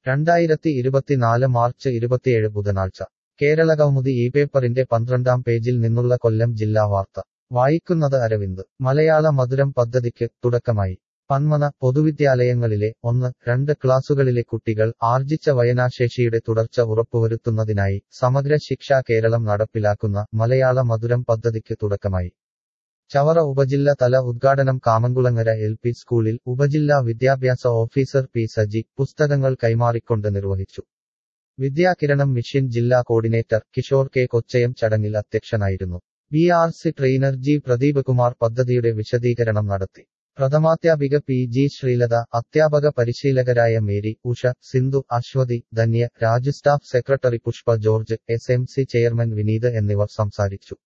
രണ്ടായിരത്തി ഇരുപത്തിനാല് മാർച്ച് ഇരുപത്തിയേഴ് ബുധനാഴ്ച കേരള കൗമുദി ഈ പേപ്പറിന്റെ പന്ത്രണ്ടാം പേജിൽ നിന്നുള്ള കൊല്ലം ജില്ലാ വാർത്ത വായിക്കുന്നത് അരവിന്ദ് മലയാള മധുരം പദ്ധതിക്ക് തുടക്കമായി പന്മന പൊതുവിദ്യാലയങ്ങളിലെ ഒന്ന് രണ്ട് ക്ലാസുകളിലെ കുട്ടികൾ ആർജിച്ച വയനാശേഷിയുടെ തുടർച്ച ഉറപ്പുവരുത്തുന്നതിനായി സമഗ്ര ശിക്ഷാ കേരളം നടപ്പിലാക്കുന്ന മലയാള മധുരം പദ്ധതിക്ക് തുടക്കമായി ചവറ ഉപജില്ല തല ഉദ്ഘാടനം കാമംകുളങ്ങര എൽ പി സ്കൂളിൽ ഉപജില്ലാ വിദ്യാഭ്യാസ ഓഫീസർ പി സജി പുസ്തകങ്ങൾ കൈമാറിക്കൊണ്ട് നിർവഹിച്ചു വിദ്യാകിരണം മിഷൻ ജില്ലാ കോർഡിനേറ്റർ കിഷോർ കെ കൊച്ചയം ചടങ്ങിൽ അധ്യക്ഷനായിരുന്നു B R C trainer G Pradeep Kumar പദ്ധതിയുടെ വിശദീകരണം നടത്തി പ്രഥമാധ്യാപിക പി ജി ശ്രീലത അധ്യാപക പരിശീലകരായ Mary Usha Sindhu Aswathy Dhanya Raju staff secretary Pushpa George S M C chairman Vineeth എന്നിവർ സംസാരിച്ചു